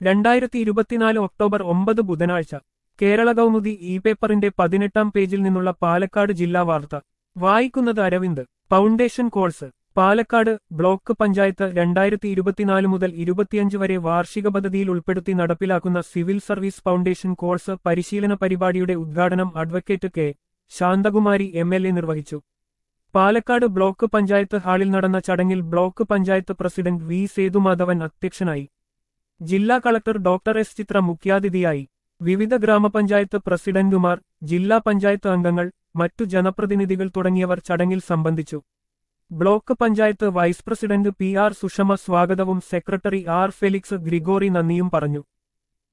രണ്ടായിരത്തി ഇരുപത്തിനാല് ഒക്ടോബർ ഒമ്പത് ബുധനാഴ്ച കേരള കൗമുദി ഇ പേപ്പറിന്റെ പതിനെട്ടാം പേജിൽ നിന്നുള്ള പാലക്കാട് ജില്ലാ വാർത്ത വായിക്കുന്നത് Aravind foundation course Palakkad block panchayat രണ്ടായിരത്തി ഇരുപത്തിനാല് മുതൽ ഇരുപത്തിയഞ്ച് വരെ വാർഷിക പദ്ധതിയിൽ ഉൾപ്പെടുത്തി നടപ്പിലാക്കുന്ന സിവിൽ സർവീസ് ഫൗണ്ടേഷൻ കോഴ്സ് പരിശീലന പരിപാടിയുടെ ഉദ്ഘാടനം advocate K Santhakumari M L A നിർവഹിച്ചു പാലക്കാട് ബ്ലോക്ക് പഞ്ചായത്ത് ഹാളിൽ നടന്ന ചടങ്ങിൽ block panchayat president V Sethumadhavan അധ്യക്ഷനായി ജില്ലാ കളക്ടർ ഡോക്ടർ എസ് ചിത്ര മുഖ്യാതിഥിയായി വിവിധ ഗ്രാമപഞ്ചായത്ത് പ്രസിഡന്റുമാർ ജില്ലാ പഞ്ചായത്ത് അംഗങ്ങൾ മറ്റു ജനപ്രതിനിധികൾ തുടങ്ങിയവർ ചടങ്ങിൽ സംബന്ധിച്ചു block panchayat vice president P R Sushama സ്വാഗതവും സെക്രട്ടറി ആർ ഫെലിക്സ് ഗ്രിഗോറി നന്ദിയും പറഞ്ഞു